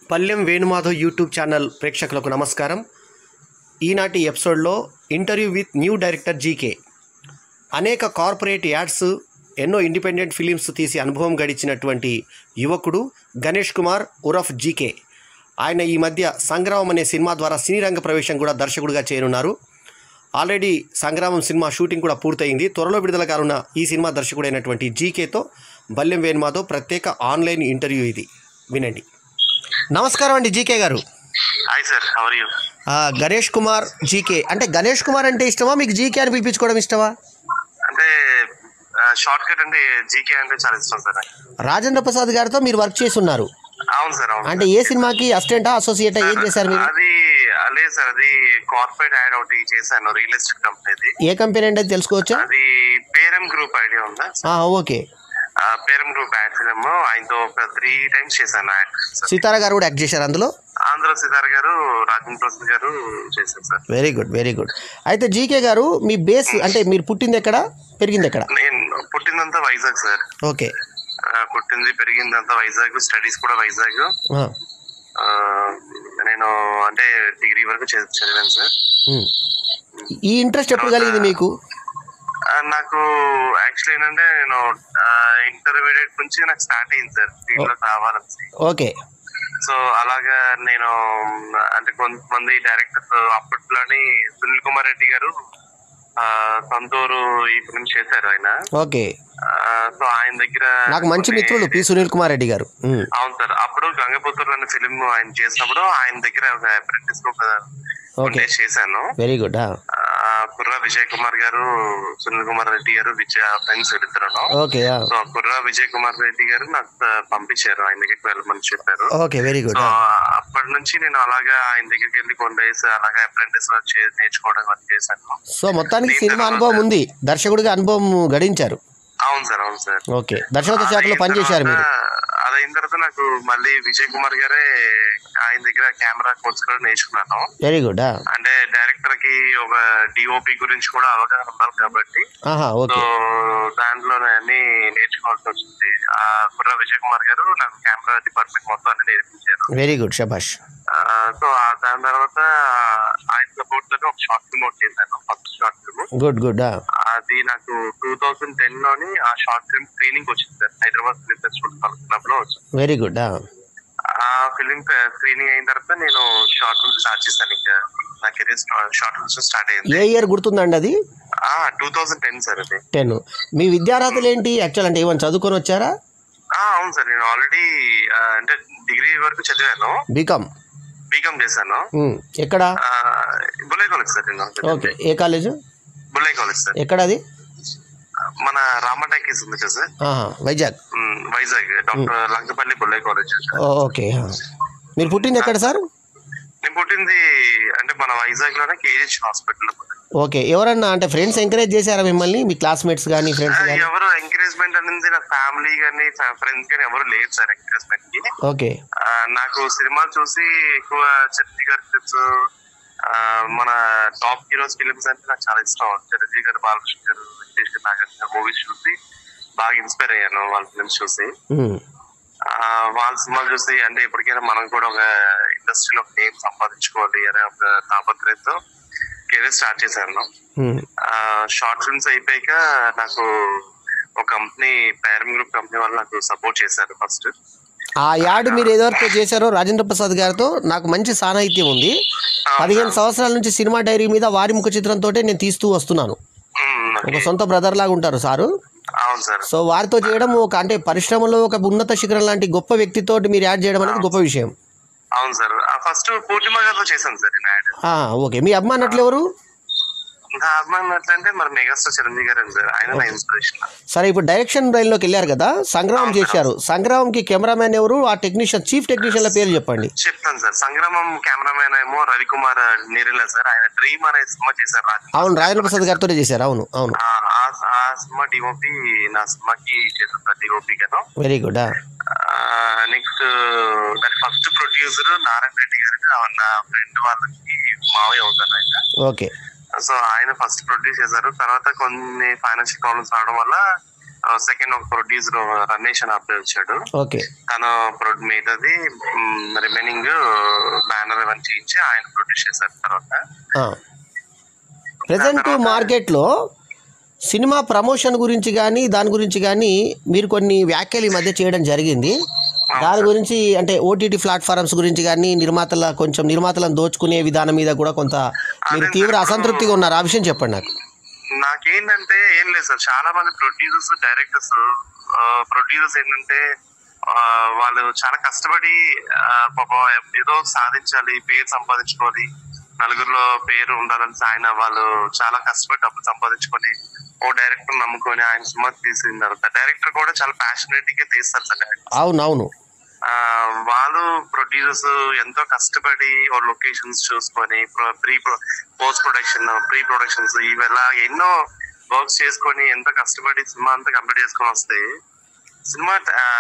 పల్లెం Venumadhav YouTube channel ప్రేక్షకులకు నమస్కారం ఈనాటి ఎపిసోడ్లో interview with new director G K corporate ads ఎన్నో ఇండిపెండెంట్ ఫిలిమ్స్ తీసి అనుభవం గడిచినటువంటి యువకుడు గణేష్ కుమార్ ఉరఫ్ జీకే ఆయన ఈ మధ్య సంగ్రామం అనే సినిమా ద్వారా సినీ రంగ ప్రవేశం కూడా దర్శకుడిగా చేరున్నారు ఆల్రెడీ సంగ్రామం సినిమా షూటింగ్ కూడా పూర్తయింది త్వరలో విడుదల కానున్న ఈ సినిమా దర్శకుడైనటువంటి జీకేతో బల్లెం వేణుమాతో ప్రత్యేక ఆన్లైన్ ఇంటర్వ్యూ ఇది వినండి నమస్కారం అండి జీకే గారు హాయ్ సార్ హవర్ యూ ఆ, గణేష్ కుమార్ జీకే అంటే గణేష్ కుమార్ అంటే ఇష్టమా మీకు జీకే అని పిలిపించుకోవడం ఇష్టమా అంటే షార్ట్ కట్ అంటే జీకే అంటే చాలా ఇష్టం సార్ నాకు. రాజేంద్ర ప్రసాద్ గారితో మీరు వర్క్ చేసి ఉన్నారు అవును సార్ అవును అంటే ఏ సినిమాకి అసిస్టెంటా అసోసియేటా ఏం చేశారు మీరు అది లేదు సార్ అది కార్పొరేట్ యాడ్ ఒకటి చేశాను రియల్ ఎస్టేట్ కంపెనీది ఏ కంపెనీ అంటే తెలుసుకోవచ్చా అది పేరం గ్రూప్ ఐడియా ఉందా ఆ, ఓకే ఆ, పేరం గ్రూప్ యాడ్ ఫిలిం ఆయనతో ఒక త్రీ టైమ్స్ చేశాను యాడ్ సీతారా గారు కూడా యాక్ట్ చేశారు అందులో ఆంధ్ర సితార్ గారు రాజేంద్ర ప్రసాద్ గారు చేశారు sir very good very good అయితే జీకే గారు మీ బేస్ అంటే మీరు పుట్టింది ఎక్కడ పెరిగింది ఎక్కడ నేను పుట్టిందంతా వైజాగ్ సార్ ఓకే ఆ, పుట్టింది పెరిగిందంతా వైజాగ్ స్టడీస్ కూడా వైజాగ్ ఆ, ఆ, నేను అంటే డిగ్రీ వరకు చదివి- చదివాను సార్ ఉమ్. ఈ ఇంట్రెస్ట్ ఎప్పుడు కలిగింది మీకు ఆ, నాకు యాక్చువల్లీ ఏంటంటే నేను ఇంటర్మీడియట్ నుంచి నాకు స్టార్ట్ అయింది సార్ ఫీల్డ్ లో కావాలని ఓకే సో అలాగా నేను అంటే కొంతమంది డైరెక్టర్స్ అప్పట్లోని సునీల్ కుమార్ రెడ్డి గారు ఆ, సంతూరు ఈ ఫిలిం చేశారు ఆయన ఓకే ఆ, సో ఆయన దగ్గర నాకు మంచి కొన్ని- మిత్రులు పి సునీల్ కుమార్ రెడ్డి గారు ఉమ్. అవును సార్ అప్పుడు గంగపుత్రులు అనే ఫిలిం ఆయన చేసినప్పుడు ఆయన దగ్గర ఒక అప్రెంటిస్ ఒక ఓకే డేస్ చేశాను వెరీ గుడ్ ఆ. ఆ, కుర్రా విజయ్ కుమార్ గారు సునీల్ కుమార్ రెడ్డి గారు విజయ ఫ్రెండ్స్ ఇద్దరును ఓకే ఆ. సో కుర్రా విజయ్ కుమార్ రెడ్డి గారు నాకు ఆ, పంపించారు ఆయన దగ్గరికి వెళ్ళమని చెప్పారు ఓకే వెరీ గుడ్ సో ఆ. అప్పటి నుంచి నేను అలాగా ఆయన దగ్గరికి వెళ్ళి కొన్ని డేస్ అలాగా అప్రెంటిస్ వర్క్ చే- నేర్చుకోవడం వర్క్ చేశాను సో మొత్తానికి సినిమా అనుభవం ఉంది దర్శకుడిగా అనుభవం గడించారు అవును సార్ అవును సార్ ఓకే దర్శకత్వ శాఖలో అదైన పనిచేశారు మీరు తర్వాత- అదైన తర్వాత నాకు మళ్ళీ విజయ్ కుమార్ గారే ఆయన దగ్గర కెమెరా కోర్స్ కూడా నేర్చుకున్నాను వెరీ గుడ్ ఆ. అంటే డైరెక్టర్ కి ఒక డిఓపి గురించి కూడా అవగాహన ఉండాలి కాబట్టి ఆహా సో ఓకే దాంట్లో అన్ని నేర్చుకోవాల్సి వచ్చింది ఆ కుర్ర విజయ్ కుమార్ గారు నాకు కెమెరా డిపార్ట్మెంట్ మొత్తం అన్ని నేర్పించారు వెరీ గుడ్ శభాష్ ఆ, సో ఆ దాని తర్వాత ఆయన సపోర్ట్ తోటి ఒక షార్ట్ ఫిల్మ్ ఒకటి చేశాను first short film good good ఆ. అది నాకు టూ థౌసండ్ టెన్ లోని ఆ షార్ట్ ఫిల్మ్ స్క్రీనింగ్ వచ్చింది సార్ హైదరాబాద్ ఫిలిం ఫెస్టివల్ కలుపుతున్నప్పుడు వచ్చింది వెరీ గుడ్ ఆ. ఆ ఫిలిం స్క్రీనింగ్ అయిన తర్వాత నేను షార్ట్ ఫిల్మ్ స్టార్ట్ చేశాను ఇంకా నా కెరీర్ షార్ట్ ఫిల్మ్స్ స్టార్ట్ అయింది ఏ ఇయర్ గుర్తుందండి అది టూ థౌసండ్ టెన్ సార్ అది టెన్ మీ విద్యార్హతలు ఏంటి యాక్చువల్ అంటే ఏమైనా చదువుకొని వచ్చారా ఆ, అవును సార్ నేను ఆల్రెడీ అంటే డిగ్రీ వరకు చదివాను బీకామ్ బీకామ్ చేశాను ఎక్కడ ఆ, బుల్లై కాలేజ్ సార్ నేను ఓకే ఏ కాలేజ్ బుల్లై కాలేజ్ సార్ ఎక్కడ అది మన రామటాకీస్ ఉంది కదా సార్ ఆహా, Vizag um, Vizag doctor Lankapalli Bullayya college sir ఓ, ఓకే ఆ. మీరు పుట్టింది ఎక్కడ సార్ నేను పుట్టింది అంటే మన వైజాగ్ లోనే కేజీహెచ్ హాస్పిటల్ ఓకే ఎవరన్నా అంటే ఫ్రెండ్స్ ఎంకరేజ్ చేశారా మిమ్మల్ని మీ క్లాస్మేట్స్ కానీ ఫ్రెండ్స్ కానీ ఎవరు ఎంకరేజ్మెంట్ అనేది నా ఫ్యామిలీ కానీ ఫ్రెండ్స్ కానీ ఎవరు లేదు సార్ ఎంకరేజ్మెంట్ కి ఓకే ఆ, నాకు సినిమాలు చూసి ఎక్కువ చిరంజీవి గారి ఫిల్మ్స్ మన టాప్ హీరోస్ ఫిలిమ్స్ అంటే నాకు చాలా ఇష్టం చిరంజీవి గారు బాలకృష్ణ గారు వెంకటేష్ గారు నాగార్జున మూవీస్ చూసి బాగా ఇన్స్పైర్ అయ్యాను వాళ్ళ ఫిల్మ్స్ చూసి ఉమ్, ఆ, వాళ్ళ సినిమాలు చూసి అంటే ఇప్పటికైనా మనం కూడా ఒక ఇండస్ట్రీలో నేమ్ సంపాదించుకోవాలి అనే ఒక తాపత్రయంతో కెరీర్ స్టార్ట్ చేశాను ఉమ్. షార్ట్ ఫిల్మ్స్ అయిపోయాక నాకు ఒక కంపెనీ పేరం గ్రూప్ కంపెనీ వాళ్ళు నాకు సపోర్ట్ చేశారు ఫస్ట్ ఆ యాడ్ మీరు ఏదైతే చేశారో రాజేంద్ర ప్రసాద్ గారితో నాకు మంచి సాహిత్యం ఉంది పదిహేను సంవత్సరాల నుంచి సినిమా డైరీ మీద వారి ముఖ చిత్రంతో నేను తీస్తూ వస్తున్నాను ఒక సొంత బ్రదర్ లాగా ఉంటారు సారు అవును సార్ సో వారితో చేయడం ఒక అంటే పరిశ్రమలో ఒక ఉన్నత శిఖరం లాంటి గొప్ప వ్యక్తితోటి మీరు యాడ్ చేయడం అనేది గొప్ప విషయం అవును సార్ ఫస్ట్ పూర్ణిమ గారితో చేశాను సార్ నేను యాడ్ ఆ, ఓకే మీ అభిమాన్ అట్లు ఎవరు నా అభిమానం ఎట్లంటే మరి మెగాస్టార్ చిరంజీవి గారు సార్ ఆయన నా ఇన్స్పిరేషన్ సరే ఇప్పుడు డైరెక్షన్ లైన్లోకి వెళ్ళారు కదా సంగ్రామం చేశారు సంగ్రామంకి కెమెరామ్యాన్ ఎవరు ఆ టెక్నీషియన్ చీఫ్ టెక్నీషియన్ల పేరు చెప్పండి చెప్తాను సార్ సంగ్రామం కెమెరామెన్ ఏమో రవికుమార్ నీరిల సార్ ఆయన డ్రీమ్ అనే సినిమా చేశారు రాజు అవును రాజేంద్ర ప్రసాద్ గారితో చేశారు అవును అవును ఆ ఆ- ఆ సినిమా డిఓపి నా సినిమాకి చేశాను సార్ డిఓపి గాను వెరీ గుడ్ నెక్స్ట్ దాని ఫస్ట్ ప్రొడ్యూసర్ నారాయణ రెడ్డి గారు నా ఫ్రెండ్ వాళ్ళకి మావయ్య అవుతారు ఆయన ఓకే సో ఆయన ఫస్ట్ ప్రొడ్యూస్ చేశారు తర్వాత కొన్ని ఫైనాన్షియల్ ప్రాబ్లమ్స్ రావడం వల్ల సెకండ్ ఒక ప్రొడ్యూసర్ రమేష్ అని అబ్బాయి వచ్చాడు ఓకే తను ప్రొడ్ మిగతాది రిమైనింగ్ బ్యానర్ అవన్నీ చేయించి ఆయన ప్రొడ్యూస్ చేశారు తర్వాత ప్రజెంట్ మార్కెట్లో సినిమా ప్రమోషన్ గురించి కానీ దాని గురించి కానీ మీరు కొన్ని వ్యాఖ్యలు ఈ మధ్య చేయడం జరిగింది దాని గురించి అంటే ఓటీటీ ప్లాట్ఫామ్స్ గురించి కానీ నిర్మాతల కొంచెం నిర్మాతలను దోచుకునే విధానం మీద కూడా కొంత మీరు తీవ్ర అసంతృప్తిగా ఉన్నారు ఆ విషయం చెప్పండి నాకు నాకేంటంటే ఏం లేదు సార్ చాలా మంది ప్రొడ్యూసర్స్ డైరెక్టర్స్ ప్రొడ్యూసర్స్ ఏంటంటే ఆ, వాళ్ళు చాలా కష్టపడి ఆ, పాపం ఏదో సాధించాలి పేరు సంపాదించుకోవాలి నలుగురిలో పేరు ఉండాలని ఆయన వాళ్ళు చాలా కష్టపడి డబ్బులు సంపాదించుకొని ఓ డైరెక్టర్ నమ్ముకొని ఆయన సినిమా తీసిన తర్వాత డైరెక్టర్ కూడా చాలా ప్యాషనేట్ గా తీస్తారు సార్ direct. అవును అవును ఆ, వాళ్ళు ప్రొడ్యూసర్స్ ఎంతో కష్టపడి ఓ లొకేషన్స్ చూసుకొని pre post production pre productions ఇవెలా ఎన్నో వర్క్స్ చేసుకొని ఎంతో కష్టపడి సినిమా అంతా కంప్లీట్ చేసుకొని వస్తే సినిమా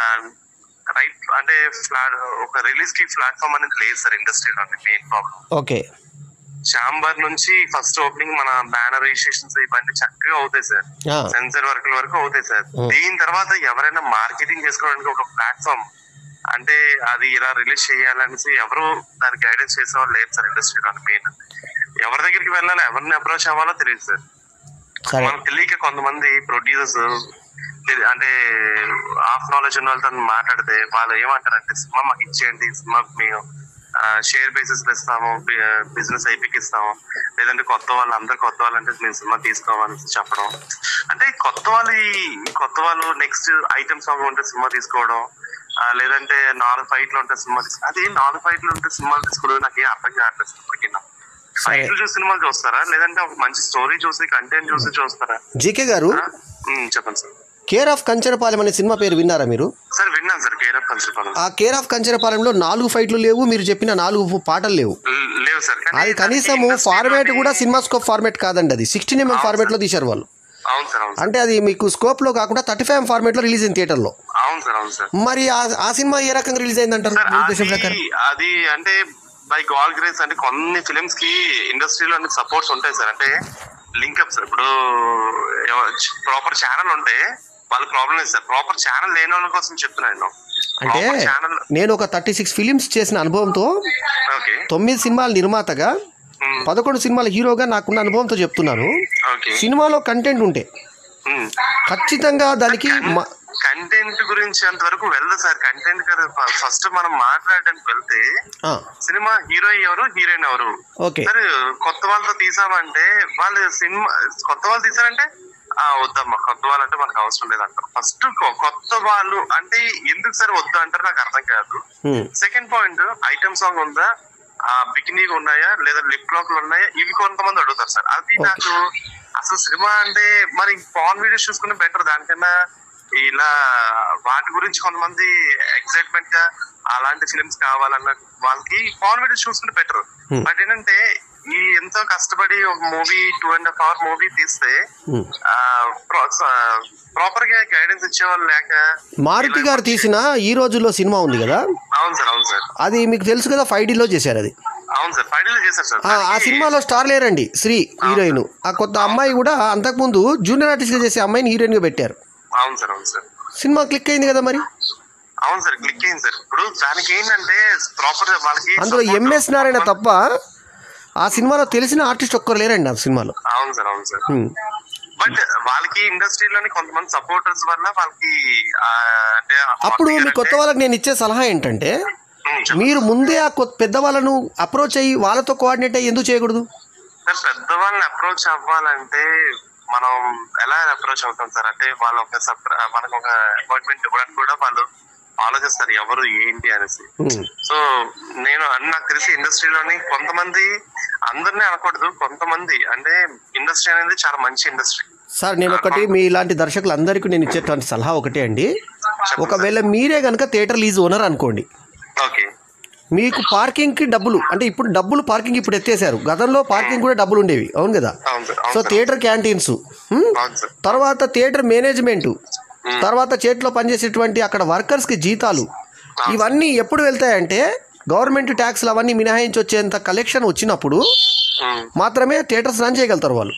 రైట్ అంటే ఫ్లాట్ ఒక రిలీజ్ కి ప్లాట్ఫామ్ అనేది లేదు సార్ ఇండస్ట్రీలో మెయిన్ ప్రాబ్లం ఓకే చాంబర్ నుంచి ఫస్ట్ ఓపెనింగ్ మన బ్యానర్ రిజిస్ట్రేషన్స్ ఇవన్నీ చక్కగా అవుతాయి సార్ ఆ, సెన్సర్ వర్క్ వరకు అవుతాయి సార్ Hmm. దీని తర్వాత ఎవరైనా మార్కెటింగ్ చేసుకోవడానికి ఒక ప్లాట్ఫామ్ అంటే అది ఇలా రిలీజ్ చేయాలనేసి ఎవరు దానికి గైడెన్స్ చేసే వాళ్ళు లేదు సార్ ఇండస్ట్రీలో మెయిన్ ఎవరి దగ్గరికి వెళ్ళాలి ఎవరిని అప్రోచ్ అవ్వాలో తెలియదు సార్ సరే మనకు తెలియక కొంతమంది ప్రొడ్యూసర్స్ అంటే హాఫ్ నాలెడ్జ్ ఉన్న వాళ్ళతో మాట్లాడితే వాళ్ళు ఏమంటారంటే సినిమా మాకు ఇచ్చేయండి సినిమా మేము షేర్ బేసిస్ లో ఇస్తాము బిజినెస్ అయిపోయి ఇస్తాము లేదంటే కొత్త వాళ్ళు అందరు కొత్త వాళ్ళు అంటే మేము సినిమా తీసుకోవాలని చెప్పడం అంటే కొత్త వాళ్ళు ఈ కొత్త వాళ్ళు నెక్స్ట్ ఐటమ్ సాంగ్ ఉంటే సినిమా తీసుకోవడం ఆ, లేదంటే నాలుగు ఫైట్లు ఉంటే సినిమా తీసుకో అదే నాలుగు ఫైట్లు ఉంటే సినిమాలు తీసుకోవడం నాకు ఏం అర్థం కావట్లేదు ఇప్పటికీ నాకు. ఫైట్లు చూసి సినిమాలు చూస్తారా లేదంటే ఒక మంచి స్టోరీ చూసి కంటెంట్ చూసి చూస్తారా జీకే గారు ఆ? ఉమ్, చెప్పండి సార్ కేర్ ఆఫ్ కంచరపాలెం అనే సినిమా పేరు విన్నారా మీరు సార్ విన్నాను సార్ కేర్ ఆఫ్ కన్సిపల్ ఆ కేర్ ఆఫ్ కంచరపాలెంలో నాలుగు ఫైట్లు లేవు మీరు చెప్పిన నాలుగు పాటలు లేవు లేవు సార్ కానీ అది కనీసము దానికి ఫార్మేట్ industry కూడా సినిమా స్కోప్ ఫార్మేట్ కాదండి అది సిక్స్టీన్ ఎంఎం ఫార్మేట్ లో తీశారు వాళ్ళు అవును సార్ అవును సార్ అంటే అది మీకు స్కోప్ లో కాకుండా థర్టీ ఫైవ్ ఫార్మేట్ లో రిలీజ్ అయింది థియేటర్ లో అవును సార్ అవును సార్ మరి ఆ- ఆ సినిమా ఏ రకంగా రిలీజ్ అయిందంటారు సార్ మీ ఉద్దేశం ప్రకారం అది అది అంటే బై గాల్ గ్రేస్ అంటే కొన్ని ఫిలిమ్స్ కి ఇండస్ట్రీలో సపోర్ట్స్ ఉంటాయి సార్ అంటే లింకప్ సార్ ఇప్పుడు ప్రాపర్ ఛానల్ ఉంటే వాళ్ళ ప్రాబ్లం లేదు సార్ ప్రాపర్ ఛానల్ లేని వాళ్ళ కోసం చెప్తున్నాను అంటే ప్రాపర్ ఛానల్ నేను ఒక థర్టీ సిక్స్ ఫిలిమ్స్ చేసిన అనుభవంతో ఓకే తొమ్మిది సినిమాల నిర్మాతగా ఉమ్, పదకొండు సినిమాల హీరోగా నాకున్న అనుభవంతో చెప్తున్నాను ఓకే సినిమాలో కంటెంట్ ఉంటే ఉమ్. ఖచ్చితంగా దానికి మ- కంటెంట్ గురించి అంతవరకు వెళ్ళదు సార్ కంటెంట్ ఫస్ట్ మనం మాట్లాడడానికి వెళ్తే ఆ, సినిమా హీరో ఎవరు హీరోయిన్ ఎవరు ఓకే సరే కొత్త వాళ్ళతో తీసామంటే వాళ్ళు సినిమా కొత్త వాళ్ళు తీసారంటే ఆ వద్దమ్మా కొత్త వాళ్ళు అంటే మనకు అవసరం లేదు అంటారు ఫస్ట్ కొత్త వాళ్ళు అంటే ఎందుకు సరే వద్దు అంటారు నాకు అర్థం కాదు um, second point item song ఉందా ఆ బికినీలు ఉన్నాయా లేదా లిప్ లాక్లు ఉన్నాయా ఇవి కొంతమంది అడుగుతారు సార్ అది Okay. నాకు అసలు సినిమా అంటే మరి పాన్ వీడియోస్ చూసుకునే బెటర్ దానికన్నా ఇలా వాటి గురించి కొంతమంది ఎక్సైట్మెంట్ గా అలాంటి ఫిలిమ్స్ కావాలన్న వాళ్ళకి పాన్ వీడియోస్ చూసుకుంటే బెటర్ Hmm. బట్ ఏంటంటే ఈ ఎంతో కష్టపడి ఒక movie two and half hour movie తీస్తే ఉమ్. ప్రాపర్ గా గైడెన్స్ ఇచ్చేవాళ్ళు లేక మారుతి గారు తీసిన ఈ రోజుల్లో సినిమా ఉంది కదా అవును సార్ అవును సార్ అది మీకు తెలుసు కదా ఫైవ్ డీలో చేశారు అది అవును సార్ ఫైనల్ చేశారు సార్ ఆ ఆ దానికి- సినిమాలో స్టార్ లేరండి శ్రీ హీరోయిన్ ఆ కొత్త అమ్మాయి కూడా అంతకుముందు జూనియర్ ఆర్టిస్ట్గా చేసే అమ్మాయిని హీరోయిన్గా పెట్టారు అవును సార్ అవును సార్ సినిమా క్లిక్ అయింది కదా మరి అవును సార్ క్లిక్ అయింది సార్ ఇప్పుడు దానికి ఏంటంటే ప్రాపర్ వాళ్ళకి అందులో support- ఎంఎస్ నారాయణ తప్ప ఆ సినిమాలో తెలిసిన ఆర్టిస్ట్ ఒక్కరు లేరండి ఆ సినిమాలో అవును సార్ అవును సార్ ఉమ్. బట్ వాళ్ళకి ఇండస్ట్రీలోని కొంతమంది సపోర్టర్స్ వల్ల వాళ్ళకి ఆ, అంటే అప్పుడు మీ కొత్త వాళ్ళకి నేను ఇచ్చే సలహా ఏంటంటే ఉమ్, చెప్పండి. మీరు ముందే ఆ కొత్త పెద్దవాళ్ళను అప్రోచ్ అయ్యి వాళ్ళతో కోఆర్డినేట్ అయ్యి ఎందుకు చేయకూడదు సార్ పెద్దవాళ్ళని అప్రోచ్ అవ్వాలంటే మనం ఎలా అప్రోచ్ అవుతాం సార్ అంటే వాళ్ళు ఒక సప- మనకు ఒక అపాయింట్మెంట్ ఇవ్వడానికి కూడా వాళ్ళు ఆలోచిస్తారు ఎవరు ఏంటి అనేసి ఉమ్. సో నేను అన్ని నాకు తెలిసి ఇండస్ట్రీలోని కొంతమంది అందరినీ అనకూడదు కొంతమంది అంటే ఇండస్ట్రీ అనేది చాలా మంచి ఇండస్ట్రీ సార్ నేను ఒకటి మీ ఇలాంటి దర్శకులందరికీ నేను ఇచ్చేటువంటి సలహా ఒకటే అండి ఒకవేళ మీరే కనుక థియేటర్ లీజ్ ఓనర్ అనుకోండి ఓకే మీకు పార్కింగ్కి డబ్బులు అంటే ఇప్పుడు డబ్బులు పార్కింగ్ ఇప్పుడు ఎత్తేసారు గతంలో పార్కింగ్ కూడా డబ్బులు ఉండేవి అవును కదా అవును సార్ సో అవును సార్ థియేటర్ క్యాంటీన్స్ అవును సార్ తర్వాత థియేటర్ మేనేజ్మెంట్ తర్వాత చేతిలో పనిచేసేటువంటి అక్కడ వర్కర్స్కి జీతాలు ఇవన్నీ ఎప్పుడు వెళ్తాయంటే గవర్నమెంట్ ట్యాక్స్లు అవన్నీ మినహాయించి వచ్చేంత కలెక్షన్ వచ్చినప్పుడు ఉమ్, మాత్రమే థియేటర్స్ రన్ చేయగలుగుతారు వాళ్ళు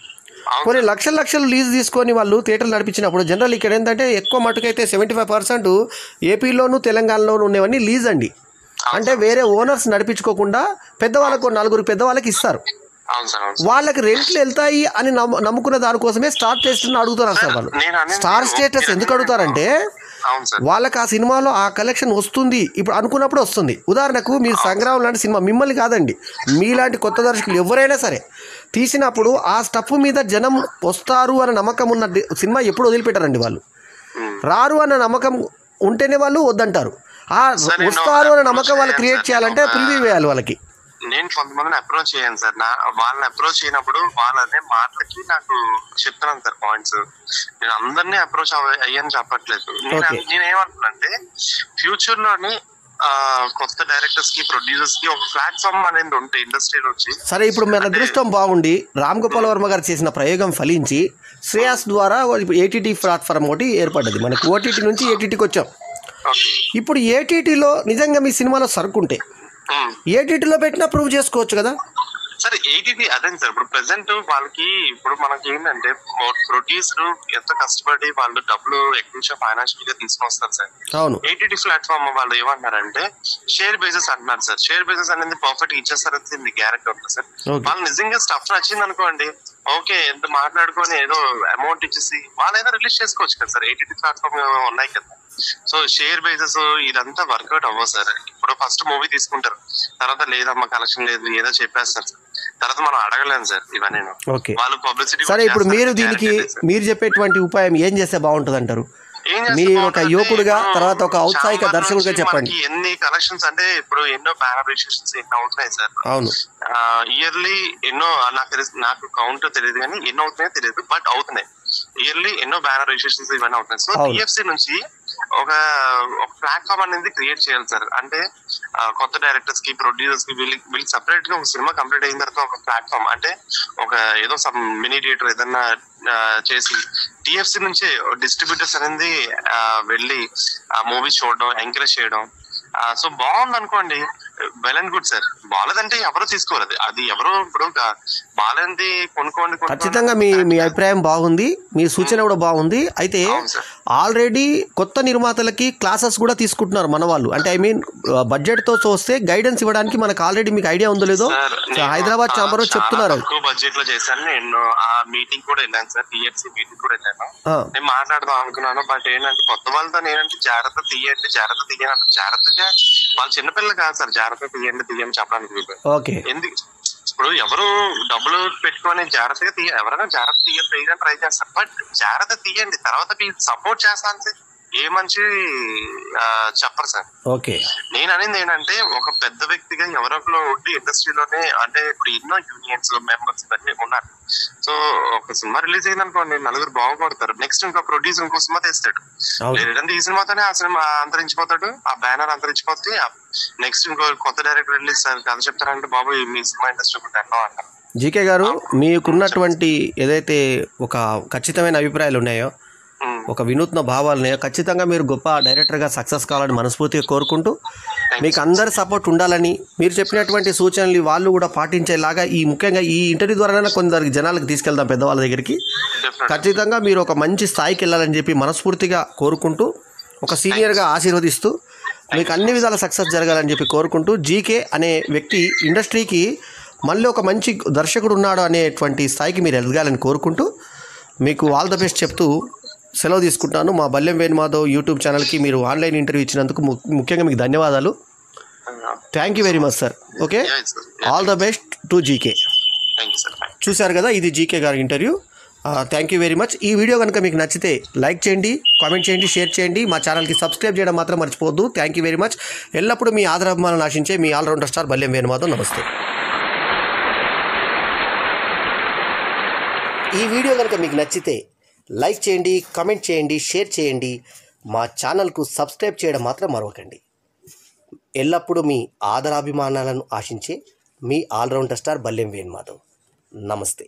అవును కొన్ని లక్షల లక్షలు లీజ్ తీసుకొని వాళ్ళు థియేటర్లు నడిపించినప్పుడు జనరల్ ఇక్కడ ఏంటంటే ఎక్కువ మటుకైతే సెవెంటీ ఫైవ్ పర్సెంట్ ఏపీలోను తెలంగాణలోను ఉన్నవన్నీ లీజ్ అండి అంటే వేరే ఓనర్స్ నడిపించుకోకుండా పెద్దవాళ్ళకు నలుగురు పెద్దవాళ్ళకి ఇస్తారు అవును సార్ అవును సార్. వాళ్ళకి రెంట్లు వెళ్తాయి అని నమ్ము- నమ్ముకున్న దానికోసమే స్టార్ టెస్ట్ అడుగుతున్నారు సార్ వాళ్ళు నేను అనేది స్టార్ స్టేటస్ ఎందుకు అడుగుతారంటే అవును సార్ వాళ్ళకి ఆ సినిమాలో ఆ కలెక్షన్ వస్తుంది ఇప్పుడు అనుకున్నప్పుడు వస్తుంది ఉదాహరణకు మీరు సంగ్రామం లాంటి సినిమా మిమ్మల్ని కాదండి మీలాంటి కొత్త దర్శకులు ఎవరైనా సరే తీసినప్పుడు ఆ స్టఫ్ మీద జనం వస్తారు అన్న నమ్మకం ఉన్న ది- సినిమా ఎప్పుడు వదిలిపెట్టారండి వాళ్ళు ఉమ్. రారు అన్న నమ్మకం ఉంటేనే వాళ్ళు వద్దంటారు ఆ సరే, నేను వస్తారు అన్న నమ్మకం వాళ్ళు చేయాలి క్రియేట్ సార్. చేయాలంటే నేను ఒక- ప్రివ్యూ వేయాలి వాళ్ళకి నేను కొంతమందిని అప్రోచ్ అయ్యాను సార్ నా వాళ్ళని అప్రోచ్ అయినప్పుడు వాళ్ళనే మాటలకి నాకు చెప్తున్నాను సార్ పాయింట్స్ నేను అందరినీ అప్రోచ్ అయ్యాను చెప్పట్లేదు నేను Okay. నేను ఏమంటున్నానంటే ఫ్యూచర్ లోని ఆ, కొత్త డైరెక్టర్స్ కి ప్రొడ్యూసర్స్ కి ఒక ప్లాట్ఫామ్ అనేది ఉంటే ఇండస్ట్రీలో వచ్చి సరే ఇప్పుడు మన అదృష్టం బాగుండి రామ్ గోపాల్ వర్మ గారు చేసిన ప్రయోగం ఫలించి శ్రేయాస్ ద్వారా ఏటీటీ ప్లాట్ఫామ్ ఒకటి ఏర్పడ్డది మనకు ఓటీటీ నుంచి ఏటీటీకి వచ్చాం ఓకే ఇప్పుడు ఏటీటీలో నిజంగా మీ సినిమాలో సరుకుంటే ఏటీటీలో పెట్టినా ప్రూవ్ చేసుకోవచ్చు కదా సరే ఎయిటీటీ అదే సార్ ఇప్పుడు ప్రెసెంట్ వాళ్ళకి ఇప్పుడు మనకి ఏంటంటే ప్రొడ్యూసర్ ఎంతో కష్టపడి వాళ్ళు డబ్బులు ఎక్కువ నుంచి ఫైనాన్షియల్ గా తీసుకొస్తారు సార్ అవును ఏటీటీ ప్లాట్ఫామ్ వాళ్ళు ఏమంటున్నారంటే షేర్ బేసిస్ అంటున్నారు సార్ షేర్ బేసిస్ అనేది పర్ఫెక్ట్ ఇచ్చేస్తారని గ్యారెంటీ ఉంటుంది సార్ Okay. వాళ్ళు నిజంగా స్టఫ్ నచ్చింది అనుకోండి ఓకే ఎంత మాట్లాడుకొని ఏదో అమౌంట్ ఇచ్చేసి వాళ్ళు ఏదో రిలీజ్ చేసుకోవచ్చు కదా సార్ ఏటీటీ ప్లాట్ఫామ్ ఉన్నాయి కదా సో షేర్ బేసిస్ ఇదంతా వర్కౌట్ అవ్వదు సార్ ఇప్పుడు ఫస్ట్ మూవీ తీసుకుంటారు తర్వాత లేదమ్మా కలెక్షన్ లేదు ఏదో చెప్పేస్తారు సార్ తర్వాత మనం అడగలేము సార్ ఇవన్నీ ఓకే వాళ్ళు పబ్లిసిటీ సరే ఇప్పుడు మీరు దీనికి మీరు చెప్పేటువంటి ఉపాయం ఏం చేస్తే బాగుంటుంది అంటారు ఏం మీ చేస్తే ఒక బాగుంటుందంటే యువకుడిగా, ఇప్పుడు తర్వాత ఒక ఔత్సాహిక చాంబర్ దర్శకుడిగా నుంచి చెప్పండి. మనకి ఎన్ని కలెక్షన్స్ అంటే ఇప్పుడు ఎన్నో బ్యానర్ రిజిస్ట్రేషన్స్ ఎన్నో అవుతున్నాయి సార్ అవును ఇయర్లీ ఎన్నో నాకు తెలిసి నాకు కౌంట్ తెలియదు కానీ ఎన్నో అవుతున్నాయో తెలియదు బట్ అవుతున్నాయి ఇయర్లీ ఎన్నో బ్యానర్ రిజిస్ట్రేషన్స్ ఇవన్నీ అవుతున్నాయి సో అవును. టిఎఫ్సి నుంచి ఒక ఒక ప్లాట్ఫామ్ అనేది క్రియేట్ చేయాలి సార్ అంటే ఆ, కొత్త డైరెక్టర్స్ కి ప్రొడ్యూసర్స్ కి వీళ్ళకి వీళ్ళకి సపరేట్ గా ఒక సినిమా కంప్లీట్ అయిన తర్వాత ఒక ప్లాట్ఫామ్ అంటే ఒక ఏదో సమ్ మినీ థియేటర్ ఏదన్నా ఆ, చేసి టిఎఫ్సి నుంచే డిస్ట్రిబ్యూటర్స్ అనేది ఆ, వెళ్ళి ఆ మూవీ చూడడం ఎంకరేజ్ చేయడం సో బాగుంది అనుకోండి వెల్ అండ్ గుడ్ సార్ బాగాలేదంటే ఎవరు తీసుకోలేదు అది ఎవరు ఇప్పుడు గా- బాగాలేంది కొనుక్కోండి కొనుక్కోండి ఖచ్చితంగా మీ మీ అభిప్రాయం బాగుంది మీ సూచన కూడా బాగుంది అయితే అవును సార్ ఆల్రెడీ కొత్త నిర్మాతలకి క్లాసెస్ కూడా తీసుకుంటున్నారు మన వాళ్ళు అంటే ఐ మీన్ బడ్జెట్తో చూస్తే గైడెన్స్ ఇవ్వడానికి మనకు ఆల్రెడీ మీకు ఐడియా ఉందో లేదో సార్, సో నేను హైదరాబాద్ ఆ ఛాంబర్ చాలా చెప్తున్నారు అది. తక్కువ బడ్జెట్ లో చేశాను నేను ఆ మీటింగ్ కూడా వెళ్ళాను సార్ టిఎఫ్సి మీటింగ్ కూడా వెళ్ళాను ఆ, నేను మాట్లాడదాం అనుకున్నాను బట్ ఏంటంటే కొత్త వాళ్ళతో ఏంటంటే జాగ్రత్త తీయండి జాగ్రత్త తీయండి అంటే జాగ్రత్తగా వాళ్ళు చిన్నపిల్లలు కాదు సార్ జాగ్రత్త తీయండి తీయండి చెప్పడానికి వీలు. ఓకే ఎందుకు ఇప్పుడు ఎవరు డబ్బులు పెట్టుకొని జాగ్రత్తగా తీయ ఎవరైనా జాగ్రత్త తీయాలి తీయడానికి ట్రై చేస్తారు బట్ జాగ్రత్త తీయండి తర్వాత మీరు సపోర్ట్ చేస్తాను సార్ ఏ మంచి ఆ, చెప్పరు సార్ ఓకే నేను అనేది ఏంటంటే ఒక పెద్ద వ్యక్తిగా ఎవరొకరు ఉండి ఇండస్ట్రీలోనే అంటే ఇప్పుడు ఎన్నో యూనియన్స్ మెంబర్స్ ఇవన్నీ ఉన్నారు సో ఒక సినిమా రిలీజ్ అయింది అనుకోండి నలుగురు బాగుపడతారు నెక్స్ట్ ఇంకో ప్రొడ్యూసర్ ఇంకో సినిమా తీస్తాడు అవును లేదంటే ఈ సినిమాతోనే ఆ సినిమా అంతరించిపోతాడు ఆ బ్యానర్ అంతరించిపోతే నెక్స్ట్ ఇంకో కొత్త డైరెక్టర్ రిలీజ్ కథ చెప్తారంటే బాబు ఈ మీ సినిమా ఇండస్ట్రీ ఒకటి ఎన్నో అంటారు జీకే గారు మీకున్నటువంటి ఏదైతే ఒక ఖచ్చితమైన అభిప్రాయాలు ఉన్నాయో ఉమ్, ఒక వినూత్న భావాలు ఉన్నాయో ఖచ్చితంగా మీరు గొప్ప డైరెక్టర్గా సక్సెస్ కావాలని మనస్ఫూర్తిగా కోరుకుంటూ మీకు అందరి సపోర్ట్ ఉండాలని మీరు చెప్పినటువంటి సూచనలు వాళ్ళు కూడా పాటించేలాగా ఈ ముఖ్యంగా ఈ ఇంటర్వ్యూ ద్వారానే కొందరికి జనాలకు తీసుకెళ్దాం పెద్దవాళ్ళ దగ్గరికి definitely. ఖచ్చితంగా మీరు ఒక మంచి స్థాయికి వెళ్ళాలని చెప్పి మనస్ఫూర్తిగా కోరుకుంటూ ఒక సీనియర్గా ఆశీర్వదిస్తూ మీకు అన్ని విధాల సక్సెస్ జరగాలని చెప్పి కోరుకుంటూ జీకే అనే వ్యక్తి ఇండస్ట్రీకి మళ్ళీ ఒక మంచి దర్శకుడు ఉన్నాడు అనేటువంటి స్థాయికి మీరు ఎదగాలని కోరుకుంటూ మీకు ఆల్ ద బెస్ట్ చెప్తూ సెలవు తీసుకుంటాను మా బల్లెం వేణుమాధవ్ యూట్యూబ్ ఛానల్కి మీరు ఆన్లైన్ ఇంటర్వ్యూ ఇచ్చినందుకు ము- ముఖ్యంగా మీకు ధన్యవాదాలు thank you very much sir okay Yeah, sir. All the best to GK thank you sir చూశారు కదా ఇది జీకే గారి interview thank you very much ఈ వీడియో కనుక మీకు నచ్చితే లైక్ చేయండి కామెంట్ చేయండి షేర్ చేయండి మా ఛానల్కి సబ్స్క్రైబ్ చేయడం మాత్రం మర్చిపోవద్దు థ్యాంక్ యూ వెరీ మచ్ ఎల్లప్పుడూ మీ ఆదరాభిమానాలను ఆశించే మీ ఆల్రౌండర్ స్టార్ బల్యం వేణుమాధవ్ నమస్తే ఈ వీడియో కనుక మీకు నచ్చితే లైక్ చేయండి కామెంట్ చేయండి షేర్ చేయండి మా ఛానల్కు సబ్స్క్రైబ్ చేయడం మాత్రం మరవకండి ఎల్లప్పుడూ మీ ఆదరాభిమానాలను ఆశించే మీ ఆల్రౌండర్ స్టార్ బల్యం వేణుమాధవ్ నమస్తే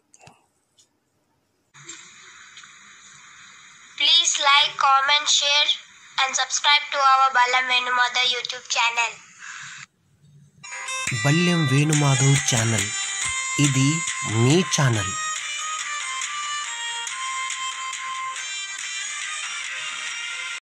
Please like, comment, share, and subscribe to our Balam Venumada YouTube channel. Balyam Venumadhav channel ఇది మీ ఛానల్